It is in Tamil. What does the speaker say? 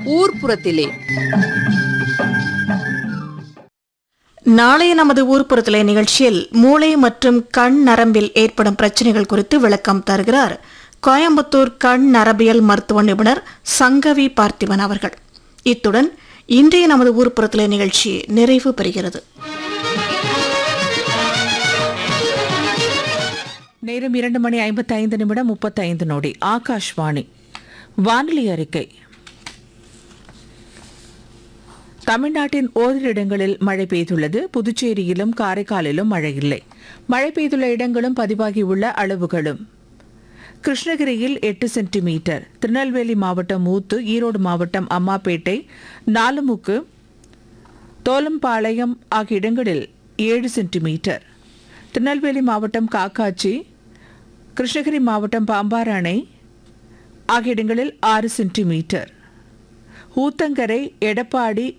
ஊர்ப்புறத்திலே நாளைய நமது ஊர்ப்புறத்திலே நிகழ்ச்சியில் மூளை மற்றும் கண் நரம்பில் ஏற்படும் பிரச்சனைகள் குறித்து விளக்கம் தருகிறார் கோயம்புத்தூர் கண் நரம்பியல் மருத்துவ நிபுணர் சங்கவி பார்த்திபன் அவர்கள் இத்துடன் இன்றைய நமது ஊர்ப்புறத்திலே நிகழ்ச்சி நிறைவு பெறுகிறது நேரம் இரண்டு மணி ஐம்பத்தைந்து நிமிடம் முப்பத்தைந்து நொடி ஆகாஷ்வாணி வானிலை அறிக்கை தமிழ்நாட்டின் ஓரிரு இடங்களில் மழை பெய்துள்ளது புதுச்சேரியிலும் காரைக்காலிலும் மழை இல்லை மழை பெய்துள்ள இடங்களும் பதிவாகியுள்ள அளவுகளும் கிருஷ்ணகிரியில் எட்டு சென்டிமீட்டர் திருநெல்வேலி மாவட்டம் மூத்து ஈரோடு மாவட்டம் அம்மாப்பேட்டை நாலுமுக்கு தோலம்பாளையம் ஆகிய இடங்களில் ஏழு சென்டிமீட்டர் திருநெல்வேலி மாவட்டம் காக்காச்சி கிருஷ்ணகிரி மாவட்டம் பாம்பார் அணை ஆகிய இடங்களில் ஆறு சென்டிமீட்டர் ஊத்தங்கரை எடப்பாடி